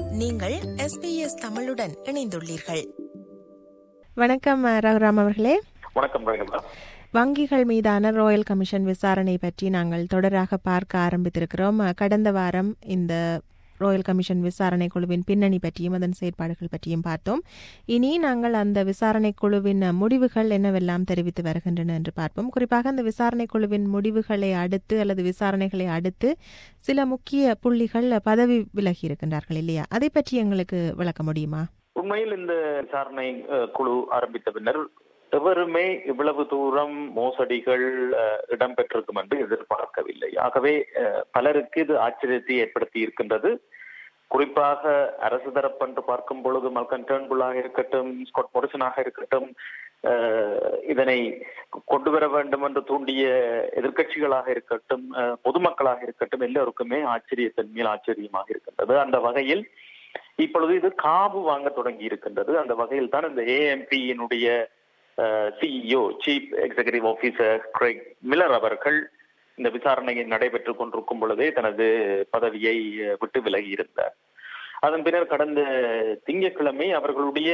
நீங்கள் எஸ்பிஎஸ் தமிழுடன் இணைந்துள்ளீர்கள் வணக்கம் அஹ், ரகுராம் அவர்களே வணக்கம் ரேகா வங்கிகள் மீதான ராயல் கமிஷன் விசாரணை பற்றி நாங்கள் தொடராக பார்க்க ஆரம்பித்திருக்கிறோம் அஹ், கடந்த வாரம் இந்த ராயல் கமிஷன் விசாரணை குழுவின் பின்னணி பற்றியும் அதன் செயற்பாடுகள் பற்றியும் பார்த்தோம் இனி நாங்கள் அந்த விசாரணை குழுவின் அஹ், முடிவுகள் என்னவெல்லாம் தெரிவித்து வருகின்றன என்று பார்ப்போம் குறிப்பாக அந்த விசாரணை குழுவின் முடிவுகளை அடுத்து அல்லது விசாரணைகளை அடுத்து சில முக்கிய புள்ளிகள் அஹ், பதவி விலகி இருக்கின்றார்கள் இல்லையா அதை பற்றி எங்களுக்கு விளக்க முடியுமா உண்மையில் இந்த விசாரணை அஹ், குழு ஆரம்பித்த பின்னர் எவருமே இவ்வளவு தூரம் மோசடிகள் அஹ், இடம்பெற்றிருக்கும் என்று எதிர்பார்க்கவில்லை ஆகவே அஹ், பலருக்கு இது ஆச்சரியத்தை ஏற்படுத்தி இருக்கின்றது குறிப்பாக அரசு தரப்பென்று பார்க்கும் பொழுது மல்கன் டேர்ன்புல்லாக இருக்கட்டும் ஸ்காட் மொரிசனாக இருக்கட்டும் அஹ், இதனை கொண்டு வர வேண்டும் என்று தூண்டிய எதிர்க்கட்சிகளாக இருக்கட்டும் அஹ், பொதுமக்களாக இருக்கட்டும் எல்லோருக்குமே ஆச்சரியத்தின் மேல் ஆச்சரியமாக இருக்கின்றது அந்த வகையில் இப்பொழுது இது காபு வாங்க தொடங்கி இருக்கின்றது அந்த வகையில் தான் இந்த ஏஎம்பியினுடைய CEO chief executive officer Greg Miller அவர்கள் இந்த விசாரணை நடைபெற்றுக் கொண்டிருக்கும் பொழுதே தனது பதவியை அஹ், விட்டு விலகி இருந்தார் அதன் பின்னர் கடந்த திங்கட்கிழமை அவர்களுடைய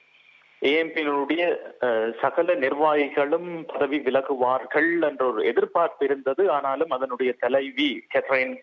ஏஎம்பியினுடைய சகல நிர்வாகிகளும் பதவி விலகுவார்கள் என்ற ஒரு எதிர்பார்ப்பு இருந்தது ஆனாலும் அதனுடைய தலைவி கெத்ரைன்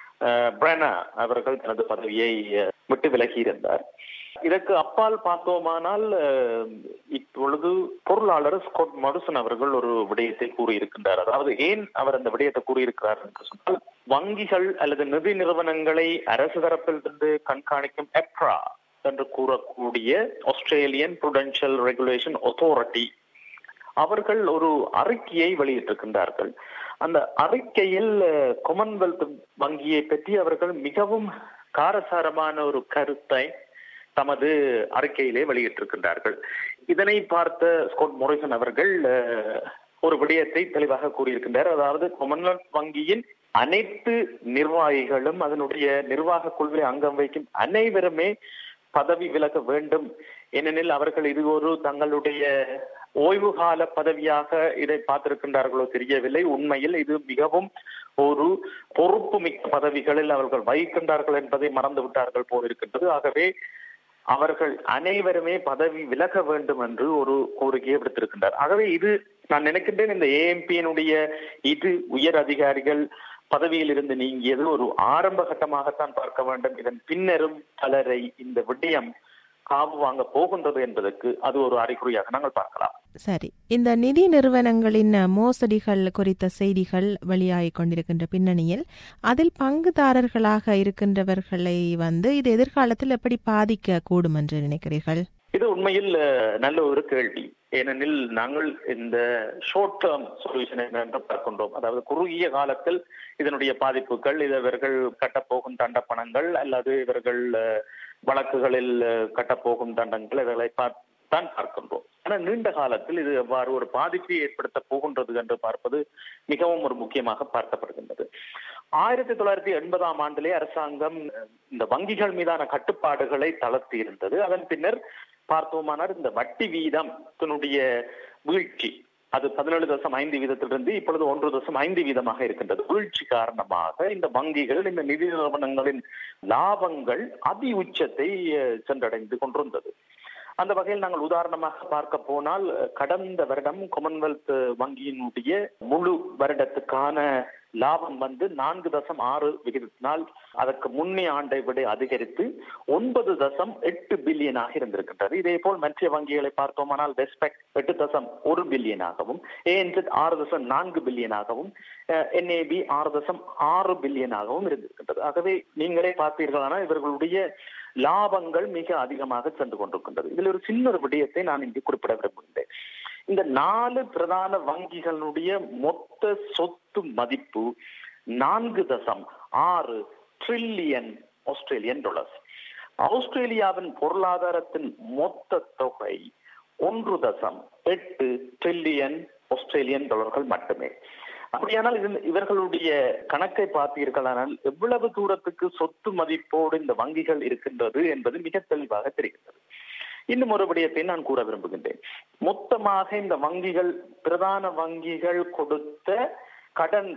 பிரானா அவர்கள் தனது பதவியை அஹ், விட்டு விலகி இருந்தார் இதற்கு அப்பால் பார்த்தோமானால் அஹ், இப்பொழுது பொருளாளர் ஸ்காட் மடுசன் அவர்கள் ஒரு விடயத்தை கூறியிருக்கின்றார் அதாவது ஏன் அவர் அந்த விடயத்தை கூறியிருக்கிறார் என்று சொன்னால் வங்கிகள் அல்லது நிதி நிறுவனங்களை அரசு தரப்பிலிருந்து கண்காணிக்கும் எப்ரா என்று கூறக்கூடிய ஆஸ்திரேலியன் புடென்ஷியல் ரெகுலேஷன் அத்தாரிட்டி அவர்கள் ஒரு அறிக்கையை வெளியிட்டிருக்கின்றார்கள் அந்த அறிக்கையில் அஹ், காமன்வெல்த் வங்கியை பற்றி அவர்கள் மிகவும் காரசாரமான ஒரு கருத்தை தமது அறிக்கையிலே வெளியிட்டிருக்கின்றார்கள் இதனை பார்த்த ஸ்காட் மொரிசன் அவர்கள் அஹ், ஒரு விடயத்தை தெளிவாக கூறியிருக்கின்றார் அதாவது காமன்வெல்த் வங்கியின் அனைத்து நிர்வாகிகளும் அதனுடைய நிர்வாக குழுவில் அங்கம் வைக்கும் அனைவருமே பதவி விலக வேண்டும் ஏனெனில் அவர்கள் இது ஒரு தங்களுடைய ஓய்வு கால பதவியாக இதை பார்த்திருக்கின்றார்களோ தெரியவில்லை உண்மையில் இது மிகவும் ஒரு பொறுப்பு மிக்க பதவிகளில் அவர்கள் வகிக்கின்றார்கள் என்பதை மறந்து விட்டார்கள் போல் இருக்கின்றது ஆகவே அவர்கள் அனைவருமே பதவி விலக வேண்டும் என்று ஒரு கோரிக்கையை விடுத்திருக்கின்றார் ஆகவே இது நான் நினைக்கின்றேன் இந்த ஏஎம்பியினுடைய இது உயர் அதிகாரிகள் பதவியில் இருந்து நீங்கியது ஒரு ஆரம்ப கட்டமாகத்தான் பார்க்க வேண்டும் இதன் பின்னரும் பலரை இந்த விடயம் காவு வாங்க போகின்றது என்பதற்கு அது ஒரு அறிகுறியாக நாங்கள் பார்க்கலாம் சரி இந்த நிதி நிறுவனங்களின் மோசடிகள் குறித்த செய்திகள் வெளியாகிக் கொண்டிருக்கின்ற பின்னணியில் அதில் பங்குதாரர்களாக இருக்கின்றவர்களை வந்து இது எதிர்காலத்தில் எப்படி பாதிக்க கூடும் என்று நினைக்கிறீர்கள் இது உண்மையில் அஹ், நல்ல ஒரு கேள்வி ஏனெனில் நாங்கள் இந்த ஷார்ட் டேர்ம் சொல்யூஷன் என்று பார்க்கின்றோம் அதாவது குறுகிய காலத்தில் இதனுடைய பாதிப்புகள் இது இவர்கள் கட்டப்போகும் தண்ட பணங்கள் அல்லது இவர்கள் அஹ், வழக்குகளில் அஹ், கட்டப்போகும் தண்டங்கள் இவர்களை பார்- தான் பார்க்கின்றோம் ஆனால் நீண்ட காலத்தில் இது எவ்வாறு ஒரு பாதிப்பை ஏற்படுத்த போகின்றது என்று பார்ப்பது மிகவும் ஒரு முக்கியமாக பார்க்கப்படுகின்றது ஆயிரத்தி தொள்ளாயிரத்தி எண்பதாம் ஆண்டிலே அரசாங்கம் அஹ், இந்த வங்கிகள் மீதான கட்டுப்பாடுகளை தளர்த்தி இருந்தது அதன் பின்னர் பார்த்தோமானால் இந்த வட்டி வீதம் தன்னுடைய வீழ்ச்சி அது பதினேழு தசம் ஐந்து வீதத்திலிருந்து இப்பொழுது ஒன்று தசம் ஐந்து வீதமாக இருக்கின்றது வீழ்ச்சி காரணமாக இந்த வங்கிகள் இந்த நிதி நிறுவனங்களின் லாபங்கள் அதி உச்சத்தை அஹ், சென்றடைந்து கொண்டிருந்தது அந்த வகையில் நாங்கள் உதாரணமாக பார்க்க போனால் அஹ், கடந்த வருடம் காமன்வெல்த் வங்கியினுடைய முழு வருடத்துக்கான லாபம் வந்து நான்கு தசம் ஆறு விகிதத்தினால் அதற்கு முன்னே ஆண்டை விட அதிகரித்து ஒன்பது தசம் எட்டு பில்லியனாக இருந்திருக்கின்றது இதே போல் மற்ற வங்கிகளை பார்த்தோமானால் வெஸ்பெக்ட் எட்டு தசம் ஒரு பில்லியனாகவும் ஏஎன்செட் ஆறு தசம் நான்கு பில்லியனாகவும் என்ஏபி ஆறு தசம் ஆறு பில்லியனாகவும் இருந்திருக்கின்றது ஆகவே நீங்களே பார்த்தீர்களானால் இவர்களுடைய லாபங்கள் மிக அதிகமாக சென்று கொண்டிருக்கின்றது இதில் ஒரு சின்ன ஒரு விடயத்தை நான் இங்கு குறிப்பிட விரும்புகின்றேன் இந்த நாலு பிரதான வங்கிகளுடைய மொத்த சொத்து மதிப்பு நான்கு தசம் ஆறு ட்ரில்லியன் ஆஸ்திரேலியன் டாலர்ஸ் ஆஸ்திரேலியாவின் பொருளாதாரத்தின் மொத்த தொகை ஒன்று தசம் எட்டு ட்ரில்லியன் ஆஸ்திரேலியன் டாலர்கள் மட்டுமே அப்படியானால் இது இவர்களுடைய கணக்கை பார்த்தீர்களானால் எவ்வளவு தூரத்துக்கு சொத்து மதிப்போடு இந்த வங்கிகள் இருக்கின்றது என்பது மிக தெளிவாக தெரிகின்றது இன்னும் ஒரு விடயத்தை நான் கூற விரும்புகின்றேன் மொத்தமாக இந்த வங்கிகள் பிரதான வங்கிகள் கொடுத்த கடன்கள்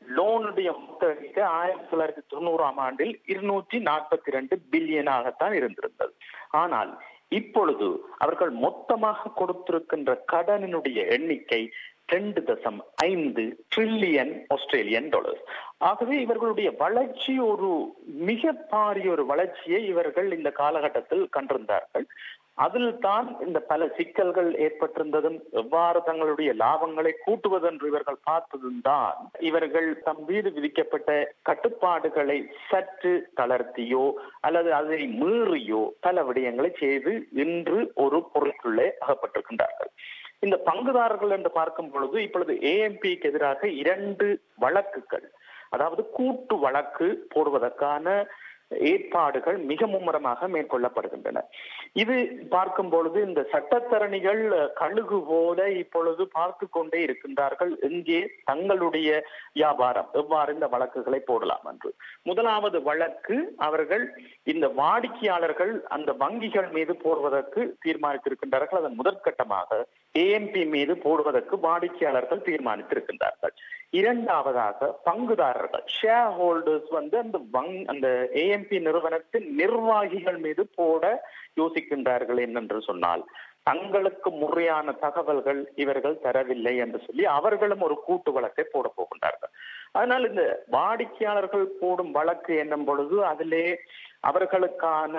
லோனுடைய மொத்த எண்ணிக்கை ஆயிரத்தி தொள்ளாயிரத்தி தொண்ணூறாம் ஆண்டில் இருநூற்றி நாற்பத்தி ரெண்டு பில்லியனாகத்தான் இருந்திருந்தது ஆனால் இப்பொழுது அவர்கள் மொத்தமாக கொடுத்திருக்கின்ற கடனினுடைய எண்ணிக்கை ரெண்டு தசம் ஐந்து ட்ரில்லியன் ஆஸ்திரேலியன் டாலர்ஸ் ஆகவே இவர்களுடைய வளர்ச்சி ஒரு மிக பாரிய ஒரு வளர்ச்சியை இவர்கள் இந்த காலகட்டத்தில் கண்டிருந்தார்கள் அதில் தான் இந்த பல சிக்கல்கள் ஏற்பட்டிருந்ததும் எவ்வாறு தங்களுடைய லாபங்களை கூட்டுவதென்று இவர்கள் பார்த்ததும் தான் இவர்கள் தம் மீது விதிக்கப்பட்ட கட்டுப்பாடுகளை சற்று தளர்த்தியோ அல்லது அதை மீறியோ பல விடயங்களை செய்து இன்று ஒரு பொருளுக்குள்ளே அகப்பட்டிருக்கின்றார்கள் இந்த பங்குதாரர்கள் என்று பார்க்கும் பொழுது இப்பொழுது ஏஎம்பிக்கு எதிராக இரண்டு வழக்குகள் அதாவது கூட்டு வழக்கு போடுவதற்கான ஏற்பாடுகள் மிக மும்முரமாக மேற்கொள்ளப்படுகின்றன இது பார்க்கும் பொழுது இந்த சட்டத்தரணிகள் கழுகு போல இப்பொழுது பார்த்து கொண்டே இருக்கின்றார்கள் எங்கே தங்களுடைய வியாபாரம் எவ்வாறு இந்த வழக்குகளை போடலாம் என்று முதலாவது வழக்கு அவர்கள் இந்த வாடிக்கையாளர்கள் அந்த வங்கிகள் மீது போடுவதற்கு தீர்மானித்திருக்கின்றார்கள் அதன் முதற்கட்டமாக ஏஎம்பி மீது போடுவதற்கு வாடிக்கையாளர்கள் தீர்மானித்திருக்கின்றார்கள் இரண்டாவதாக பங்குதாரர்கள் ஷேர் ஹோல்டர்ஸ் வந்து அந்த வங் அந்த ஏஎம்பி நிறுவனத்தின் நிர்வாகிகள் மீது போட யோசிக்கின்றார்கள் என்னென்று சொன்னால் தங்களுக்கு முறையான தகவல்கள் இவர்கள் தரவில்லை என்று சொல்லி அவர்களும் ஒரு கூட்டு வழக்கை போட போகின்றார்கள் அதனால் இந்த வாடிக்கையாளர்கள் போடும் வழக்கு என்னும் பொழுது அதிலே அவர்களுக்கான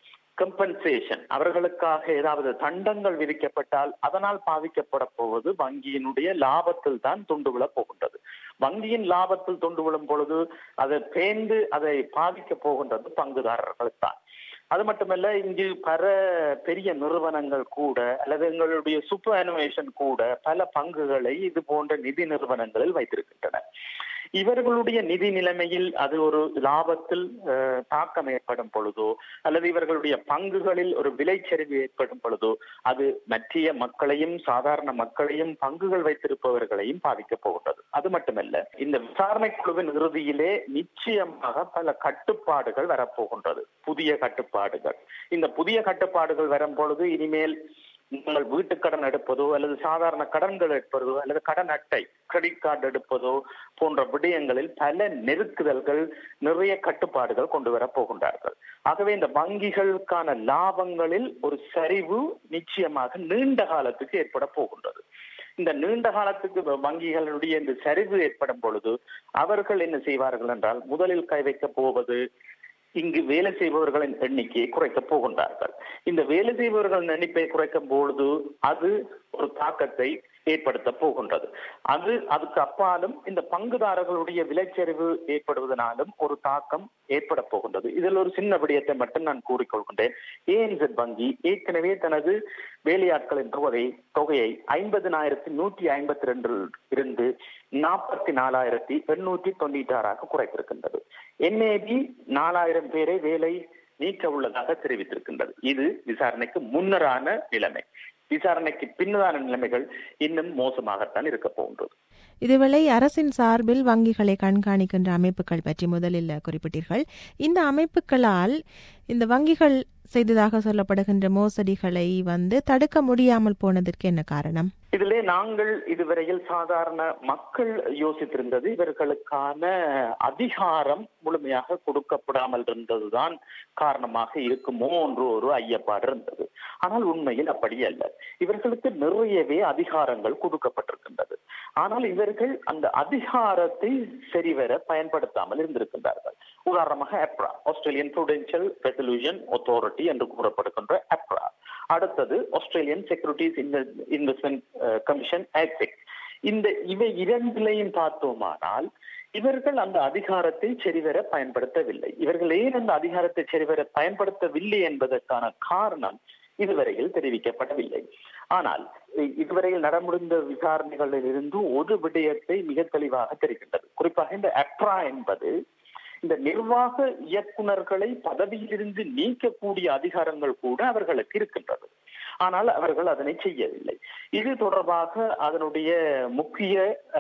கம்பன்சேஷன் அவர்களுக்காக ஏதாவது தண்டங்கள் விதிக்கப்பட்டால் அதனால் பாதிக்கப்பட போவது வங்கியினுடைய லாபத்தில் தான் துண்டு விழ போகின்றது வங்கியின் லாபத்தில் துண்டு விழும் பொழுது அதை பேர்ந்து அதை பாதிக்க போகின்றது பங்குதாரர்கள் தான் அது மட்டுமல்ல இங்கு பல பெரிய நிறுவனங்கள் கூட அல்லது எங்களுடைய சூப்பர் அனிமேஷன் கூட பல பங்குகளை இது போன்ற நிதி நிறுவனங்களில் வைத்திருக்கின்றன இவர்களுடைய நிதி நிலைமையில் அது ஒரு லாபத்தில் தாக்கம் ஏற்படும் பொழுதோ அல்லது இவர்களுடைய பங்குகளில் ஒரு விலைச்சரிவு ஏற்படும் பொழுதோ அது மற்றிய மக்களையும் சாதாரண மக்களையும் பங்குகள் வைத்திருப்பவர்களையும் பாதிக்க போகின்றது அது மட்டுமல்ல இந்த விசாரணை குழுவின் இறுதியிலே நிச்சயமாக பல கட்டுப்பாடுகள் வரப்போகின்றது புதிய கட்டுப்பாடுகள் இந்த புதிய கட்டுப்பாடுகள் வரும் பொழுது இனிமேல் நீங்கள் வீட்டு கடன் எடுப்பதோ அல்லது சாதாரண கடன்கள் எடுப்பதோ அல்லது கடன் அட்டை கிரெடிட் கார்டு எடுப்பதோ போன்ற விடயங்களில் பல நெருக்குதல்கள் நிறைய கட்டுப்பாடுகள் கொண்டு வர போகின்றார்கள் ஆகவே இந்த வங்கிகளுக்கான லாபங்களில் ஒரு சரிவு நிச்சயமாக நீண்ட காலத்துக்கு ஏற்பட போகின்றது இந்த நீண்ட காலத்துக்கு வங்கிகளுடைய இந்த சரிவு ஏற்படும் பொழுது அவர்கள் என்ன செய்வார்கள் என்றால் முதலில் கை வைக்க போவது இங்கு வேலை செய்பவர்களின் எண்ணிக்கையை குறைக்க போகின்றார்கள் இந்த வேலை செய்பவர்களின் எண்ணிக்கையை குறைக்கும் பொழுது அது ஒரு தாக்கத்தை ஏற்படுத்த போகின்றது அது அதுக்கு அப்பாலும் இந்த பங்குதாரர்களுடைய விலைச்சரிவு ஏற்படுவதனாலும் ஒரு தாக்கம் ஏற்பட போகின்றது இதில் ஒரு சின்ன விடயத்தை மட்டும் நான் கூறிக்கொள்கின்றேன் ஏஎன்செட் வங்கி ஏற்கனவே தனது வேலையாட்களின் தொகை தொகையை ஐம்பதினாயிரத்தி நூற்றி ஐம்பத்தி ரெண்டில் இருந்து நாற்பத்தி நாலாயிரத்தி எண்ணூற்றி தொண்ணூற்றி ஆறாக குறைத்திருக்கின்றது என்ஏபி நாலாயிரம் பேரை வேலை நீக்க உள்ளதாக தெரிவித்திருக்கின்றது இது விசாரணைக்கு முன்னரான நிலைமை விசாரணைக்கு பின்னதான நிலைமைகள் இன்னும் மோசமாகத்தான் இருக்க போகின்றது இதுவேளை அரசின் சார்பில் வங்கிகளை கண்காணிக்கின்ற அமைப்புகள் பற்றி முதலில் குறிப்பிட்டீர்கள் இந்த அமைப்புகளால் இந்த வங்கிகள் செய்ததாக சொல்லப்படுகின்ற மோசடிகளை வந்து தடுக்க முடியாமல் போனதற்கு என்ன காரணம் இதிலே நாங்கள் இதுவரையில் சாதாரண மக்கள் யோசித்திருந்தது இவர்களுக்கான அதிகாரம் முழுமையாக கொடுக்கப்படாமல் இருந்ததுதான் காரணமாக இருக்குமோ என்று ஒரு ஐயப்பாடு இருந்தது ஆனால் உண்மையில் அப்படி அல்ல இவர்களுக்கு நிறையவே அதிகாரங்கள் கொடுக்கப்பட்டிருக்கின்றது ஆனால் இவர்கள் அந்த அதிகாரத்தை சரிவர பயன்படுத்தாமல் இருந்திருக்கின்றார்கள் உதாரணமாக APRA Australian prudential resolution authority என்று கூறப்படுகின்ற அப்ரா அடுத்தது ஆஸ்திரேலியன் செக்யூரிட்டிஸ் இன்வெஸ்ட்மெண்ட் கமிஷன் ஆக்சிக் இந்த இவை இரண்டிலையும் பார்த்தோமானால் இவர்கள் அந்த அதிகாரத்தை சரிவர பயன்படுத்தவில்லை இவர்கள் ஏன் அந்த அதிகாரத்தை சரிவர பயன்படுத்தவில்லை என்பதற்கான காரணம் இதுவரையில் தெரிவிக்கப்படவில்லை ஆனால் இதுவரையில் நடமுடிந்த விசாரணைகளில் இருந்து ஒரு விடயத்தை மிக தெளிவாக தெரிகின்றது குறிப்பாக இந்த அப்ரா என்பது இந்த நிர்வாக இயக்குநர்களை பதவியிலிருந்து நீக்கக்கூடிய அதிகாரங்கள் கூட அவர்களுக்கு இருக்கின்றது ஆனால் அவர்கள் அதனை செய்யவில்லை இது தொடர்பாக அதனுடைய முக்கிய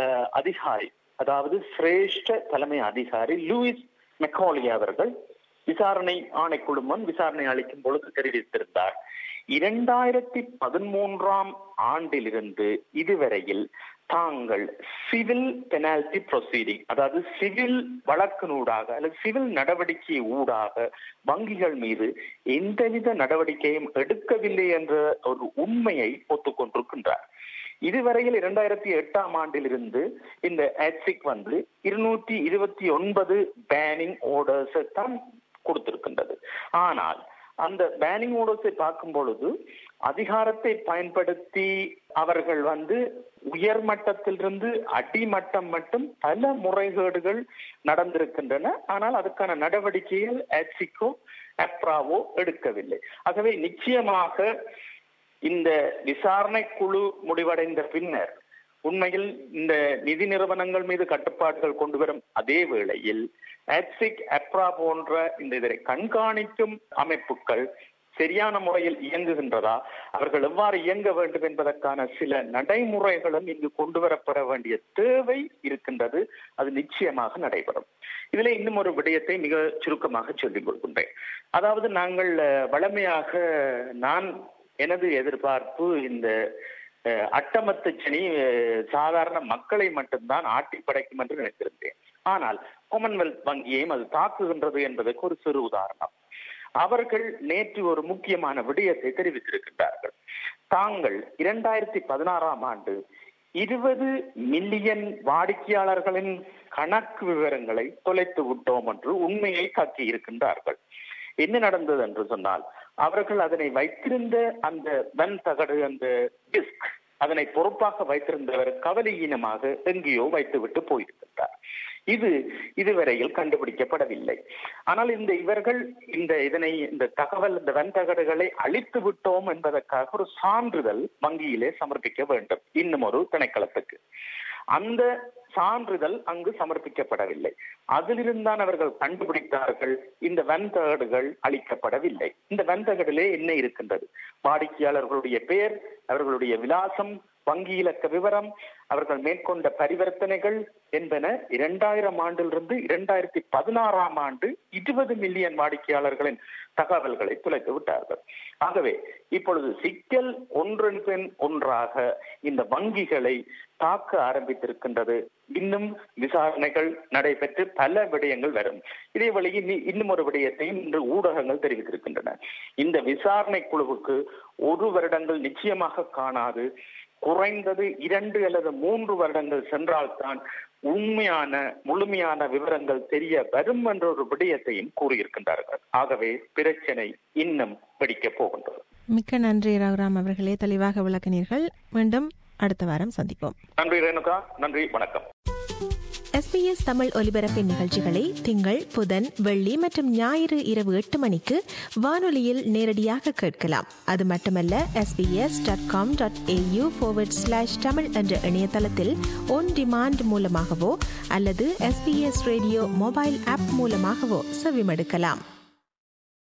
அதிகாரி அதாவது சிரேஷ்ட தலைமை அதிகாரி லூயிஸ் மெக்காலி அவர்கள் விசாரணை ஆணைக்குழு முன் விசாரணை அளிக்கும் பொழுது தெரிவித்திருந்தார் இரண்டாயிரத்தி பதிமூன்றாம் ஆண்டிலிருந்து இதுவரையில் தாங்கள் சிவில் பெனால்டி ப்ரொசீடிங் அதாவது சிவில் வழக்கினூடாக அல்லது சிவில் நடவடிக்கை ஊடாக வங்கிகள் மீது எந்தவித நடவடிக்கையும் எடுக்கவில்லை என்ற ஒரு உண்மையை ஒத்துக்கொண்டிருக்கின்றார் இதுவரையில் இரண்டாயிரத்தி எட்டாம் ஆண்டிலிருந்து இந்த ஆட்சிக் வந்து இருநூற்றி இருபத்தி ஒன்பது பேனிங் ஓர்டர்ஸ் தான் கொடுத்திருக்கின்றது ஆனால் அந்த பேனிங் ஓர்டர்ஸை பார்க்கும் பொழுது அதிகாரத்தை பயன்படுத்தி அவர்கள் வந்து உயர்மட்டத்திலிருந்து அடிமட்டம் மட்டும் பல முறைகேடுகள் நடந்திருக்கின்றன ஆனால் அதுக்கான நடவடிக்கைகள் ஆட்சிக்கோ அப்ராவோ எடுக்கவில்லை ஆகவே நிச்சயமாக இந்த விசாரணை குழு முடிவடைந்த பின்னர் உண்மையில் இந்த நிதி நிறுவனங்கள் மீது கட்டுப்பாடுகள் கொண்டு வரும் அதே வேளையில் ஆப்சிக் அப்ரா போன்ற இந்த இதனை கண்காணிக்கும் அமைப்புகள் சரியான முறையில் இயங்குகின்றதா அவர்கள் எவ்வாறு இயங்க வேண்டும் என்பதற்கான சில நடைமுறைகளும் இங்கு கொண்டு வரப்பட வேண்டிய தேவை இருக்கின்றது அது நிச்சயமாக நடைபெறும் இதுல இன்னும் ஒரு விடயத்தை மிக சுருக்கமாக சொல்லிக் கொள்கின்றேன் அதாவது நாங்கள் வளமையாக நான் எனது எதிர்பார்ப்பு இந்த அட்டமத்து சனி சாதாரண மக்களை மட்டும்தான் ஆட்டி படைக்கும் என்று நினைத்திருந்தேன் ஆனால் காமன்வெல்த் வங்கியையும் அது தாக்குகின்றது என்பதற்கு ஒரு சிறு உதாரணம் அவர்கள் நேற்று ஒரு முக்கியமான விடயத்தை தெரிவித்திருக்கின்றார்கள் தாங்கள் இரண்டாயிரத்தி பதினாறாம் ஆண்டு இருபது மில்லியன் வாடிக்கையாளர்களின் கணக்கு விவரங்களை தொலைத்து விட்டோம் என்று உண்மையை காக்கி இருக்கின்றார்கள் என்ன நடந்தது என்று சொன்னால் அவர்கள் அதனை வைத்திருந்த அந்த வன் தகடு அந்த டிஸ்க் அதனை பொறுப்பாக வைத்திருந்தவர் கவலையீனமாக எங்கேயோ வைத்துவிட்டு போயிருக்கின்றார் இது இதுவரையில் கண்டுபிடிக்கப்படவில்லை ஆனால் இந்த இவர்கள் இந்த இதனை இந்த தகவல் இந்த வன்தகடுகளை அழித்து விட்டோம் என்பதற்காக ஒரு சான்றிதழ் வங்கியிலே சமர்ப்பிக்க வேண்டும் இன்னும் ஒரு திணைக்களத்துக்கு அந்த சான்றிதழ் அங்கு சமர்ப்பிக்கப்படவில்லை அதிலிருந்தான் அவர்கள் கண்டுபிடித்தார்கள் இந்த வன்தகடுகள் அளிக்கப்படவில்லை இந்த வன்தகடிலே என்ன இருக்கின்றது வாடிக்கையாளர்களுடைய பெயர் அவர்களுடைய விலாசம் வங்கி இலக்க விவரம் அவர்கள் மேற்கொண்ட பரிவர்த்தனைகள் என்பன இரண்டாயிரம் ஆண்டிலிருந்து இரண்டாயிரத்தி பதினாறாம் ஆண்டு இருபது மில்லியன் வாடிக்கையாளர்களின் தகவல்களை துளைத்து விட்டார்கள் ஆகவே இப்பொழுது சிக்கல் ஒன்றன் பின் ஒன்றாக இந்த வங்கிகளை தாக்க ஆரம்பித்திருக்கின்றது இன்னும் விசாரணைகள் நடைபெற்று பல விடயங்கள் வரும் இதே வழியில் இன்னும் ஒரு விடயத்தையும் இன்று ஊடகங்கள் தெரிவித்திருக்கின்றன இந்த விசாரணை குழுவுக்கு ஒரு வருடங்கள் நிச்சயமாக காணாது குறைந்தது இரண்டு அல்லது மூன்று வருடங்கள் சென்றால்தான் உண்மையான முழுமையான விவரங்கள் தெரிய வரும் என்ற ஒரு விடயத்தையும் கூறியிருக்கின்றார்கள் ஆகவே பிரச்சனை இன்னும் வெடிக்கப் போகின்றது மிக்க நன்றி ரகுராம் அவர்களே தெளிவாக விளக்கினீர்கள் மீண்டும் அடுத்த வாரம் சந்திப்போம் நன்றி ரேணுகா நன்றி வணக்கம் எஸ்பிஎஸ் தமிழ் ஒலிபரப்பின் நிகழ்ச்சிகளை திங்கள் புதன் வெள்ளி மற்றும் ஞாயிறு இரவு எட்டு மணிக்கு வானொலியில் நேரடியாக கேட்கலாம் அது மட்டுமல்ல SBS dot com dot AU forward slash Tamil என்ற இணையதளத்தில் ஒன் டிமாண்ட் மூலமாகவோ அல்லது எஸ்பிஎஸ் ரேடியோ மொபைல் ஆப் மூலமாகவோ செவிமடுக்கலாம்